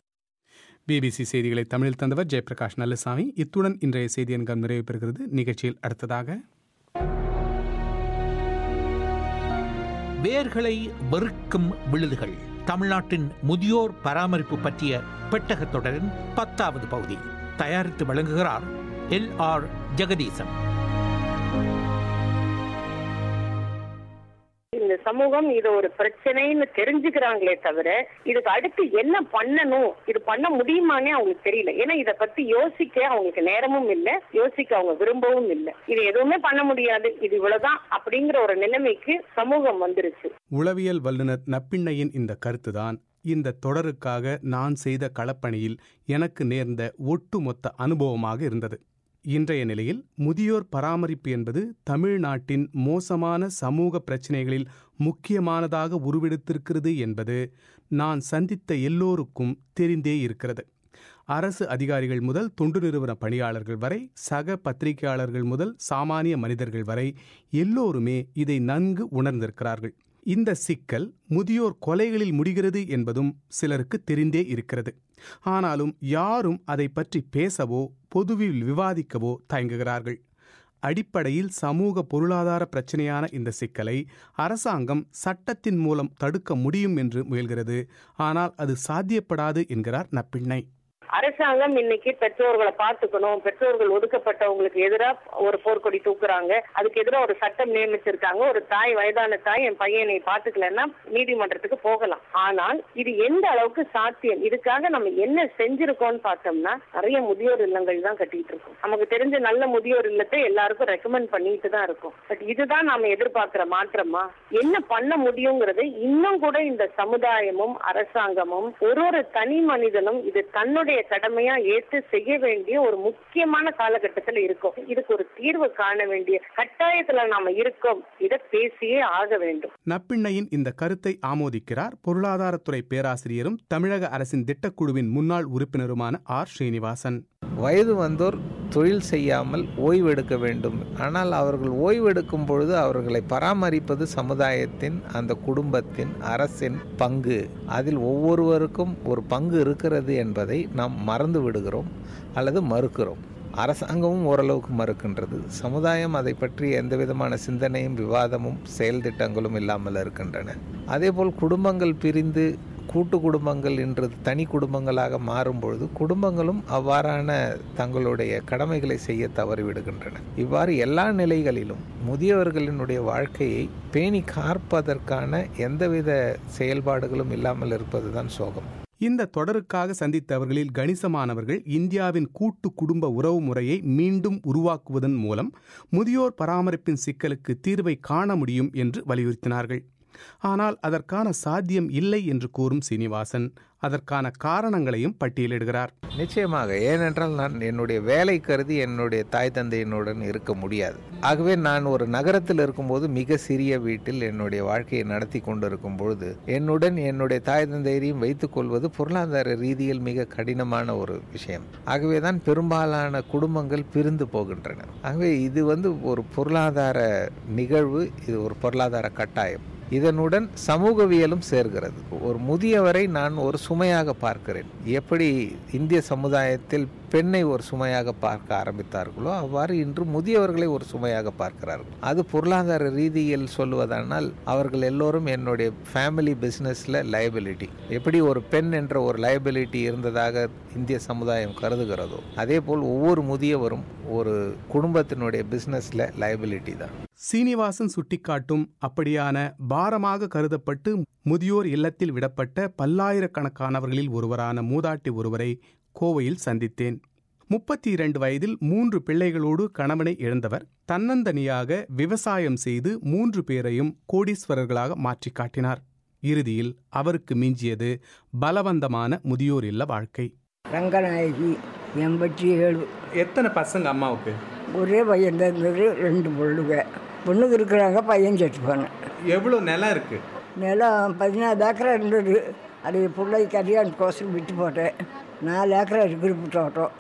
பிபிசி செய்திகளை தமிழில் தந்தவர் ஜெயபிரகாஷ் நல்லசாமி இத்துடன் இன்றைய செய்தி எண்கள் நிறைவு பெறுகிறது நிகழ்ச்சியில் அடுத்ததாக வேர்களை வெறுக்கும் விழுதுகள் தமிழ்நாட்டின் முதியோர் பராமரிப்பு பற்றிய பெட்டகத் தொடரின் பத்தாவது பகுதி தயாரித்து வழங்குகிறார் எல் ஆர் ஜெகதீசன் இந்த சமூகம் இது ஒரு பிரச்சனைன்னு தெரிஞ்சுக்கிறாங்களே தவிர இதுக்கு அடுத்து என்ன பண்ணணும் இது பண்ண முடியுமானே அவங்களுக்கு தெரியல ஏன்னா இத பத்தி யோசிக்க அவங்களுக்கு நேரமும் இல்ல யோசிக்க அவங்க விரும்பவும் இல்ல இது எதுவுமே பண்ண முடியாது இது இவ்வளவுதான் அப்படிங்கிற ஒரு நிலைமைக்கு சமூகம் வந்துருச்சு உளவியல் வல்லுநர் நப்பிண்ணையின் இந்த கருத்துதான் இந்த தொடருக்காக நான் செய்த களப்பணியில் எனக்கு நேர்ந்த ஒட்டுமொத்த அனுபவமாக இருந்தது இன்றைய நிலையில் முதியோர் பராமரிப்பு என்பது தமிழ்நாட்டின் மோசமான சமூக பிரச்சினைகளில் முக்கியமானதாக உருவெடுத்திருக்கிறது என்பது நான் சந்தித்த எல்லோருக்கும் தெரிந்தே இருக்கிறது அரசு அதிகாரிகள் முதல் தொண்டு நிறுவன பணியாளர்கள் வரை சக பத்திரிகையாளர்கள் முதல் சாமானிய மனிதர்கள் வரை எல்லோருமே இதை நன்கு உணர்ந்திருக்கிறார்கள் இந்த சிக்கல் முதியோர் கொலைகளில் முடிகிறது என்பதும் சிலருக்கு தெரிந்தே இருக்கிறது ஆனாலும் யாரும் அதை பற்றி பேசவோ பொதுவில் விவாதிக்கவோ தயங்குகிறார்கள் அடிப்படையில் சமூக பொருளாதார பிரச்சனையான இந்த சிக்கலை அரசாங்கம் சட்டத்தின் மூலம் தடுக்க முடியும் என்று முயல்கிறது ஆனால் அது சாத்தியப்படாது என்கிறார் நப்பிண்ணை அரசாங்கம் இன்னைக்கு பெற்றோர்களை பார்த்துக்கணும் பெற்றோர்கள் ஒதுக்கப்பட்டவங்களுக்கு எதிராக ஒரு போர்க்கொடி தூக்குறாங்க அதுக்கு எதிராக ஒரு சட்டம் நியமிச்சிருக்காங்க ஒரு தாய் வயதான தாய் என் பையனை பார்த்துக்கலன்னா நீதிமன்றத்துக்கு போகலாம் ஆனால் இது எந்த அளவுக்கு சாத்தியம் இதுக்காக நம்ம என்ன செஞ்சிருக்கோம்னு பார்த்தோம்னா நிறைய முதியோர் இல்லங்கள் தான் கட்டிட்டு இருக்கோம் நமக்கு தெரிஞ்ச நல்ல முதியோர் இல்லத்தை எல்லாருக்கும் ரெக்கமெண்ட் பண்ணிட்டு தான் இருக்கோம் பட் இதுதான் நாம எதிர்பார்க்கிற மாற்றமா என்ன பண்ண முடியுங்கிறது இன்னும் கூட இந்த சமுதாயமும் அரசாங்கமும் ஒரு ஒரு தனி மனிதனும் இது தன்னுடைய கடமையா ஏற்று செய்ய வேண்டிய ஒரு முக்கியமான காலகட்டத்துல இருக்கும் இதுக்கு ஒரு தீர்வு காண வேண்டிய கட்டாயத்துல நாம இருக்கோம் இதை பேசியே ஆக வேண்டும் நப்பிண்ணையின் இந்த கருத்தை ஆமோதிக்கிறார் பொருளாதாரத்துறை பேராசிரியரும் தமிழக அரசின் திட்டக்குழுவின் முன்னாள் உறுப்பினருமான ஆர் ஸ்ரீனிவாசன் வயது வந்தோர் தொழில் செய்யாமல் ஓய்வெடுக்க வேண்டும் ஆனால் அவர்கள் ஓய்வெடுக்கும் பொழுது அவர்களை பராமரிப்பது சமுதாயத்தின் அந்த குடும்பத்தின் அரசின் பங்கு அதில் ஒவ்வொருவருக்கும் ஒரு பங்கு இருக்கிறது என்பதை நாம் மறந்து விடுகிறோம் அல்லது மறுக்கிறோம் அரசாங்கமும் ஓரளவுக்கு மறுக்கின்றது சமுதாயம் அதை பற்றி எந்த விதமான சிந்தனையும் விவாதமும் செயல் திட்டங்களும் இல்லாமல் இருக்கின்றன அதேபோல் குடும்பங்கள் பிரிந்து கூட்டு குடும்பங்கள் இன்று தனி குடும்பங்களாக மாறும் பொழுது குடும்பங்களும் அவ்வாறான தங்களுடைய கடமைகளை செய்ய தவறிவிடுகின்றன இவ்வாறு எல்லா நிலைகளிலும் முதியவர்களினுடைய வாழ்க்கையை பேணி காப்பதற்கான எந்தவித செயல்பாடுகளும் இல்லாமல் இருப்பதுதான் சோகம் இந்த தொடருக்காக சந்தித்தவர்களில் கணிசமானவர்கள் இந்தியாவின் கூட்டு குடும்ப உறவு முறையை மீண்டும் உருவாக்குவதன் மூலம் முதியோர் பராமரிப்பின் சிக்கலுக்கு தீர்வை காண முடியும் என்று வலியுறுத்தினார்கள் ஆனால் அதற்கான சாத்தியம் இல்லை என்று கூறும் சீனிவாசன் அதற்கான காரணங்களையும் பட்டியலிடுகிறார் நிச்சயமாக ஏனென்றால் நான் என்னுடைய வேலை கருதி என்னுடைய தாய் தந்தையினுடன் இருக்க முடியாது ஆகவே நான் ஒரு நகரத்தில் இருக்கும்போது மிக சிறிய வீட்டில் என்னுடைய வாழ்க்கையை நடத்தி கொண்டிருக்கும் பொழுது என்னுடன் என்னுடைய தாய் தந்தையரையும் வைத்துக் கொள்வது பொருளாதார ரீதியில் மிக கடினமான ஒரு விஷயம் ஆகவே தான் பெரும்பாலான குடும்பங்கள் பிரிந்து போகின்றன ஆகவே இது வந்து ஒரு பொருளாதார நிகழ்வு இது ஒரு பொருளாதார கட்டாயம் இதனுடன் சமூகவியலும் சேர்கிறது ஒரு முதியவரை நான் ஒரு சுமையாக பார்க்கிறேன் எப்படி இந்திய சமுதாயத்தில் பெண்ணை ஒரு சுமையாக பார்க்க ஆரம்பித்தார்களோ அவ்வாறு இன்று முதியவர்களை ஒரு சுமையாக பார்க்கிறார்கள் அது பொருளாதார ரீதியில் சொல்லுவதானால் அவர்கள் எல்லோரும் என்னுடைய ஃபேமிலி பிஸ்னஸில் லைபிலிட்டி எப்படி ஒரு பெண் என்ற ஒரு லைபிலிட்டி இருந்ததாக இந்திய சமுதாயம் கருதுகிறதோ அதே போல் ஒவ்வொரு முதியவரும் ஒரு குடும்பத்தினுடைய பிஸ்னஸில் லைபிலிட்டி தான் சீனிவாசன் சுட்டிக்காட்டும் அப்படியான பாரமாக கருதப்பட்டு முதியோர் இல்லத்தில் விடப்பட்ட பல்லாயிரக்கணக்கானவர்களில் ஒருவரான மூதாட்டி ஒருவரை கோவையில் சந்தித்தேன் முப்பத்தி இரண்டு வயதில் மூன்று பிள்ளைகளோடு கணவனை இழந்தவர் தன்னந்தனியாக விவசாயம் செய்து மூன்று பேரையும் கோடீஸ்வரர்களாக மாற்றி காட்டினார் இறுதியில் அவருக்கு மிஞ்சியது பலவந்தமான முதியோர் இல்ல வாழ்க்கை ரங்கநாயகி எண்பத்தி ஏழு எத்தனை பசங்க அம்மாவுக்கு ஒரே பையன் தான் இருந்தது ரெண்டு பொண்ணுங்க பொண்ணுக்கு இருக்கிறாங்க பையன் செத்து போனேன் எவ்வளோ நிலம் இருக்கு நிலம் பதினாறு ஏக்கரா இருந்தது அது பிள்ளை கல்யாணத்துக்கோசரம் விட்டு போட்டேன் நாலு ஏக்கரா இருக்குது தோட்டம்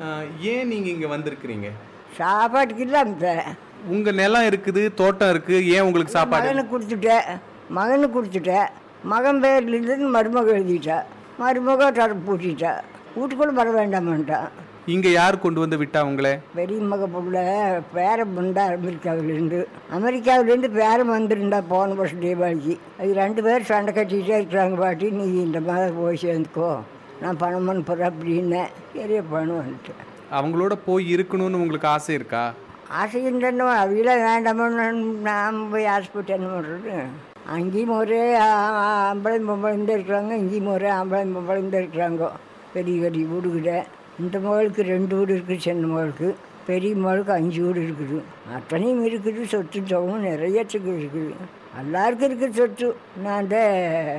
ஏன் நீங்க இங்க வந்திருக்கிறீங்க சாப்பாட்டுக்கு இல்லாம உங்க நிலம் இருக்குது தோட்டம் இருக்கு ஏன் உங்களுக்கு சாப்பாடு மகனுக்கு கொடுத்துட்டேன் மகனுக்கு கொடுத்துட்டேன் மகன் பேர்ல இருந்து மருமக எழுதிட்டா மருமக தர பூட்டிட்டா வீட்டுக்குள்ள வர வேண்டாமான்ட்டான் இங்க யார் கொண்டு வந்து விட்டா உங்களை பெரிய மக புள்ள பேரன் வந்தா அமெரிக்காவிலேருந்து அமெரிக்காவிலேருந்து பேரன் வந்திருந்தா போன வருஷம் தீபாவளிக்கு அது ரெண்டு பேர் சண்டை கட்டிகிட்டே இருக்கிறாங்க பாட்டி நீ இந்த மாதிரி போய் சேர்ந்துக்கோ நான் பணம் அனுப்புகிறேன் அப்படின்னேன் பெரிய பணம் வந்துட்டேன் அவங்களோட போய் இருக்கணும்னு உங்களுக்கு ஆசை இருக்கா ஆசை இருந்தேன்னு அவையெல்லாம் வேண்டாமன்னு நான் போய் ஹாஸ்பிட்டல் என்ன பண்ணுறது அங்கேயும் ஒரே ஆம்பளையும் பொம்பளையும் தான் இருக்கிறாங்க இங்கேயும் ஒரே ஆம்பளையும் பொம்பளையும் தான் இருக்கிறாங்க பெரிய பெரிய வீடுகிட்ட இந்த மகளுக்கு ரெண்டு வீடு இருக்குது சின்ன மகளுக்கு பெரிய மகளுக்கு அஞ்சு வீடு இருக்குது அத்தனையும் இருக்குது சொத்து தொகையும் நிறையத்துக்கு இருக்குது எல்லாருக்கும் இருக்குது சொத்து நான் தான்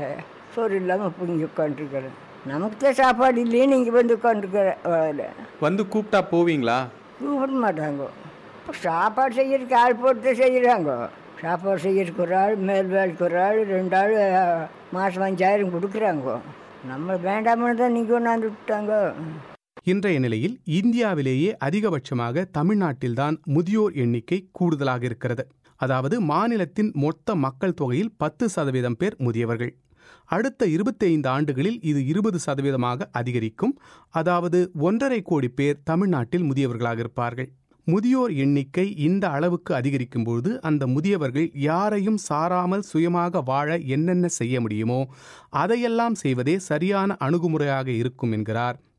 சோறு இல்லாமல் இப்போ இங்கே உட்காந்துருக்கிறேன் நமக்கு தான் சாப்பாடு இல்லையே நீங்கள் வந்து உட்காந்துருக்கிறேன் அவ்வளோ வந்து கூப்பிட்டா போவீங்களா கூப்பிட மாட்டாங்க இப்போ சாப்பாடு செய்யறதுக்கு ஆள் போட்டு தான் செய்கிறாங்க சாப்பாடு செய்யறதுக்கு ஒரு ஆள் மேல் வேலைக்கு ஒரு ஆள் ரெண்டு ஆள் மாதம் அஞ்சாயிரம் கொடுக்குறாங்க நம்ம வேண்டாமன்னு தான் நீங்கள் கொண்டாந்து விட்டாங்க இன்றைய நிலையில் இந்தியாவிலேயே அதிகபட்சமாக தமிழ்நாட்டில்தான் முதியோர் எண்ணிக்கை கூடுதலாக இருக்கிறது அதாவது மாநிலத்தின் மொத்த மக்கள் தொகையில் பத்து சதவீதம் பேர் முதியவர்கள் அடுத்த இருபத்தி ஐந்து ஆண்டுகளில் இது இருபது சதவீதமாக அதிகரிக்கும் அதாவது ஒன்றரை கோடி பேர் தமிழ்நாட்டில் முதியவர்களாக இருப்பார்கள் முதியோர் எண்ணிக்கை இந்த அளவுக்கு அதிகரிக்கும் பொழுது அந்த முதியவர்கள் யாரையும் சாராமல் சுயமாக வாழ என்னென்ன செய்ய முடியுமோ அதையெல்லாம் செய்வதே சரியான அணுகுமுறையாக இருக்கும் என்கிறார்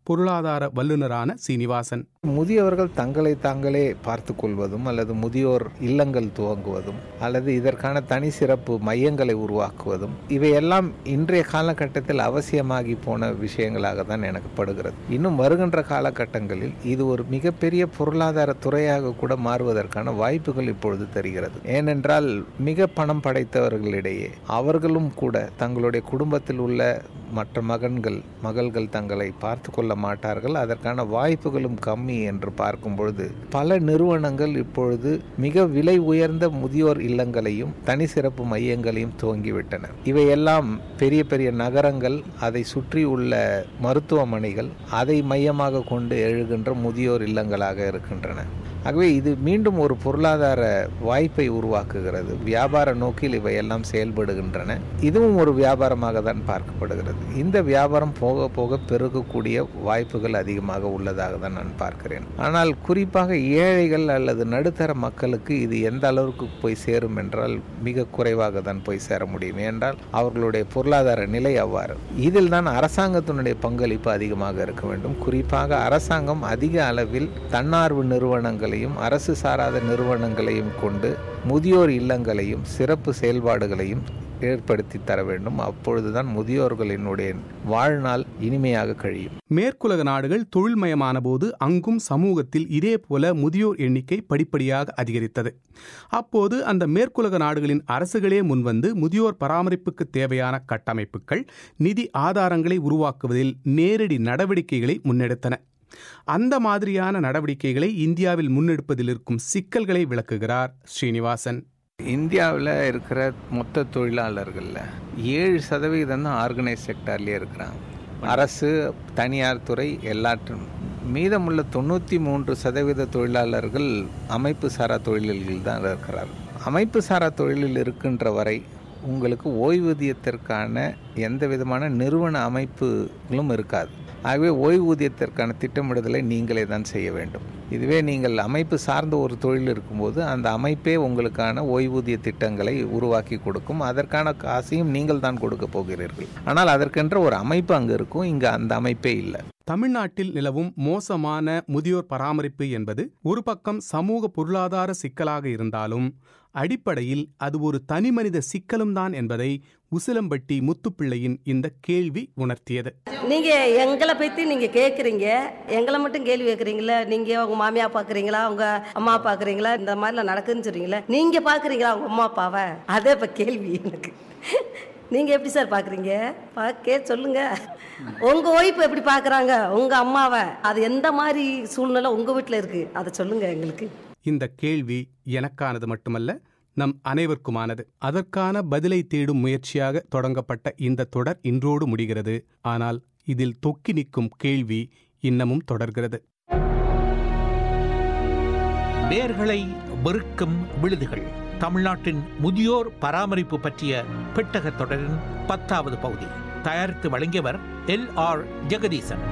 பொருளாதார வல்லுநரான சீனிவாசன் முதியவர்கள் தங்களை தாங்களே பார்த்து கொள்வதும் அல்லது முதியோர் இல்லங்கள் துவங்குவதும் அல்லது இதற்கான தனி சிறப்பு மையங்களை உருவாக்குவதும் இவையெல்லாம் இன்றைய காலகட்டத்தில் அவசியமாகி போன விஷயங்களாக தான் எனக்கு படுகிறது இன்னும் வருகின்ற காலகட்டங்களில் இது ஒரு மிகப்பெரிய பொருளாதார துறையாக கூட மாறுவதற்கான வாய்ப்புகள் இப்பொழுது தெரிகிறது ஏனென்றால் மிக பணம் படைத்தவர்களிடையே அவர்களும் கூட தங்களுடைய குடும்பத்தில் உள்ள மற்ற மகன்கள் மகள்கள் தங்களை பார்த்து கொள்ள மாட்டார்கள் அதற்கான வாய்ப்புகளும் கம்மி என்று பார்க்கும் பொழுது பல நிறுவனங்கள் இப்பொழுது மிக விலை உயர்ந்த முதியோர் இல்லங்களையும் தனி சிறப்பு மையங்களையும் துவங்கிவிட்டன இவையெல்லாம் பெரிய பெரிய நகரங்கள் அதை சுற்றி உள்ள மருத்துவமனைகள் அதை மையமாக கொண்டு எழுகின்ற முதியோர் இல்லங்களாக இருக்கின்றன ஆகவே இது மீண்டும் ஒரு பொருளாதார வாய்ப்பை உருவாக்குகிறது வியாபார நோக்கில் இவையெல்லாம் செயல்படுகின்றன இதுவும் ஒரு வியாபாரமாக தான் பார்க்கப்படுகிறது இந்த வியாபாரம் போக போக பெருகக்கூடிய வாய்ப்புகள் அதிகமாக உள்ளதாக தான் நான் பார்க்கிறேன் ஆனால் குறிப்பாக ஏழைகள் அல்லது நடுத்தர மக்களுக்கு இது எந்த அளவுக்கு போய் சேரும் என்றால் மிக குறைவாக தான் போய் சேர முடியும் ஏனென்றால் அவர்களுடைய பொருளாதார நிலை அவ்வாறு இதில் தான் அரசாங்கத்தினுடைய பங்களிப்பு அதிகமாக இருக்க வேண்டும் குறிப்பாக அரசாங்கம் அதிக அளவில் தன்னார்வ நிறுவனங்கள் நிறுவனங்களையும் அரசு சாராத நிறுவனங்களையும் கொண்டு முதியோர் இல்லங்களையும் சிறப்பு செயல்பாடுகளையும் ஏற்படுத்தி தர வேண்டும் அப்பொழுதுதான் முதியோர்களினுடைய வாழ்நாள் இனிமையாக கழியும் மேற்குலக நாடுகள் தொழில்மயமான போது அங்கும் சமூகத்தில் இதே போல முதியோர் எண்ணிக்கை படிப்படியாக அதிகரித்தது அப்போது அந்த மேற்குலக நாடுகளின் அரசுகளே முன்வந்து முதியோர் பராமரிப்புக்கு தேவையான கட்டமைப்புகள் நிதி ஆதாரங்களை உருவாக்குவதில் நேரடி நடவடிக்கைகளை முன்னெடுத்தன அந்த மாதிரியான நடவடிக்கைகளை இந்தியாவில் முன்னெடுப்பதில் இருக்கும் சிக்கல்களை விளக்குகிறார் ஸ்ரீனிவாசன் இந்தியாவில் இருக்கிற மொத்த தொழிலாளர்களில் ஏழு சதவீதம் தான் ஆர்கனைஸ் செக்டார்லேயே இருக்கிறாங்க அரசு தனியார் துறை எல்லாற்றும் மீதமுள்ள தொண்ணூற்றி மூன்று சதவீத தொழிலாளர்கள் அமைப்பு சாரா தொழில்களில் தான் இருக்கிறார்கள் அமைப்பு சாரா தொழிலில் இருக்கின்ற வரை உங்களுக்கு ஓய்வூதியத்திற்கான எந்த விதமான நிறுவன அமைப்புகளும் இருக்காது ஆகவே ஓய்வூதியத்திற்கான திட்டமிடுதலை நீங்களே தான் செய்ய வேண்டும் இதுவே நீங்கள் அமைப்பு சார்ந்த ஒரு தொழில் இருக்கும்போது அந்த அமைப்பே உங்களுக்கான ஓய்வூதிய திட்டங்களை உருவாக்கி கொடுக்கும் அதற்கான காசையும் நீங்கள் தான் கொடுக்க போகிறீர்கள் ஆனால் அதற்கென்ற ஒரு அமைப்பு அங்கே இருக்கும் இங்கே அந்த அமைப்பே இல்லை தமிழ்நாட்டில் நிலவும் மோசமான முதியோர் பராமரிப்பு என்பது ஒரு பக்கம் சமூக பொருளாதார சிக்கலாக இருந்தாலும் அடிப்படையில் அது ஒரு தனிமனித சிக்கலும் தான் என்பதை உசிலம்பட்டி முத்துப்பிள்ளையின் இந்த கேள்வி உணர்த்தியது நீங்க எங்களை பத்தி நீங்க கேக்குறீங்க எங்களை மட்டும் கேள்வி கேக்குறீங்களா நீங்க உங்க மாமியா பாக்குறீங்களா உங்க அம்மா பாக்குறீங்களா இந்த மாதிரிலாம் நடக்குதுன்னு சொல்றீங்களா நீங்க பாக்குறீங்களா உங்க அம்மா அப்பாவை அதே இப்ப கேள்வி எனக்கு நீங்க எப்படி சார் பாக்குறீங்க பாக்கே சொல்லுங்க உங்க ஒய்ஃப் எப்படி பாக்குறாங்க உங்க அம்மாவை அது எந்த மாதிரி சூழ்நிலை உங்க வீட்டுல இருக்கு அதை சொல்லுங்க எங்களுக்கு இந்த கேள்வி எனக்கானது மட்டுமல்ல நம் அனைவருக்குமானது அதற்கான பதிலை தேடும் முயற்சியாக தொடங்கப்பட்ட இந்த தொடர் இன்றோடு முடிகிறது ஆனால் இதில் தொக்கி நிற்கும் கேள்வி இன்னமும் தொடர்கிறது வேர்களை வெறுக்கும் விழுதுகள் தமிழ்நாட்டின் முதியோர் பராமரிப்பு பற்றிய பெட்டக தொடரின் பத்தாவது பகுதி தயாரித்து வழங்கியவர் எல் ஆர் ஜெகதீசன்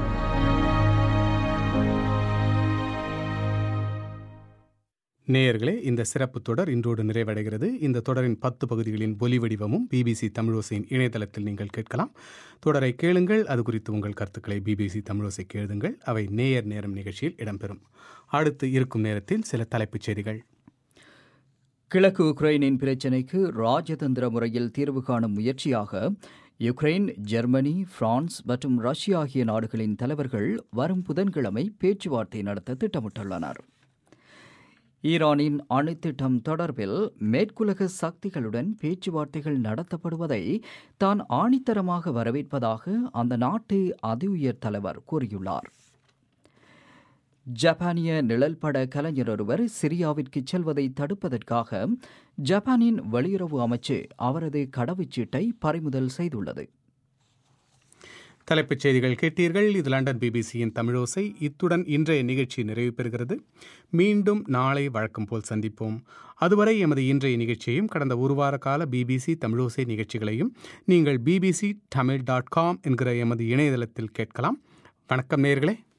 நேயர்களே இந்த சிறப்பு தொடர் இன்றோடு நிறைவடைகிறது இந்த தொடரின் பத்து பகுதிகளின் ஒலி வடிவமும் பிபிசி தமிழோசையின் இணையதளத்தில் நீங்கள் கேட்கலாம் தொடரை கேளுங்கள் அது குறித்து உங்கள் கருத்துக்களை பிபிசி தமிழோசைக்கு எழுதுங்கள் அவை நேயர் நேரம் நிகழ்ச்சியில் இடம்பெறும் அடுத்து இருக்கும் நேரத்தில் சில தலைப்புச் செய்திகள் கிழக்கு உக்ரைனின் பிரச்சினைக்கு ராஜதந்திர முறையில் தீர்வு காணும் முயற்சியாக யுக்ரைன் ஜெர்மனி பிரான்ஸ் மற்றும் ரஷ்யா ஆகிய நாடுகளின் தலைவர்கள் வரும் புதன்கிழமை பேச்சுவார்த்தை நடத்த திட்டமிட்டுள்ளனர் ஈரானின் அணுத்திட்டம் தொடர்பில் மேற்குலக சக்திகளுடன் பேச்சுவார்த்தைகள் நடத்தப்படுவதை தான் ஆணித்தரமாக வரவேற்பதாக அந்த நாட்டு அதி உயர் தலைவர் கூறியுள்ளார் ஜப்பானிய நிழல்பட கலைஞர் ஒருவர் சிரியாவிற்கு செல்வதை தடுப்பதற்காக ஜப்பானின் வெளியுறவு அமைச்சு அவரது கடவுச்சீட்டை பறிமுதல் செய்துள்ளது தலைப்புச் செய்திகள் கேட்டீர்கள் இது லண்டன் பிபிசியின் தமிழோசை இத்துடன் இன்றைய நிகழ்ச்சி நிறைவு பெறுகிறது மீண்டும் நாளை வழக்கம் போல் சந்திப்போம் அதுவரை எமது இன்றைய நிகழ்ச்சியையும் கடந்த ஒரு வார கால பிபிசி தமிழோசை நிகழ்ச்சிகளையும் நீங்கள் பிபிசி தமிழ் டாட் காம் என்கிற எமது இணையதளத்தில் கேட்கலாம் வணக்கம் நேர்களே